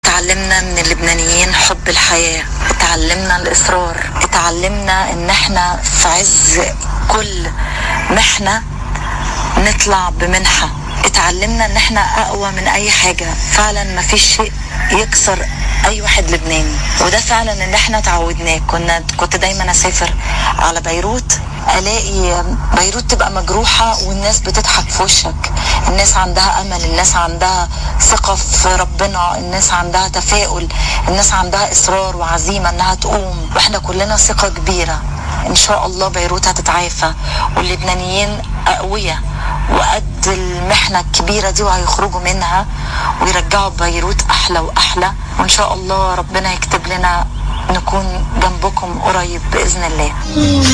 اتعلمنا من اللبنانيين حب الحياة اتعلمنا الإصرار اتعلمنا ان احنا في عز كل محنة نطلع بمنحة اتعلمنا ان احنا اقوى من اي حاجة فعلا ما فيش شيء يكسر اي واحد لبناني وده فعلا اللي احنا تعودناه كنا كنت دايما اسافر على بيروت الاقي بيروت تبقى مجروحة والناس بتضحك في وشك الناس عندها امل الناس عندها ثقة في ربنا الناس عندها تفاؤل الناس عندها اصرار وعزيمة انها تقوم واحنا كلنا ثقة كبيرة ان شاء الله بيروت هتتعافى واللبنانيين اقوياء وقد المحنة الكبيرة دي وهيخرجوا منها ويرجعوا بيروت احلى واحلى وان شاء الله ربنا يكتب لنا نكون جنبكم قريب باذن الله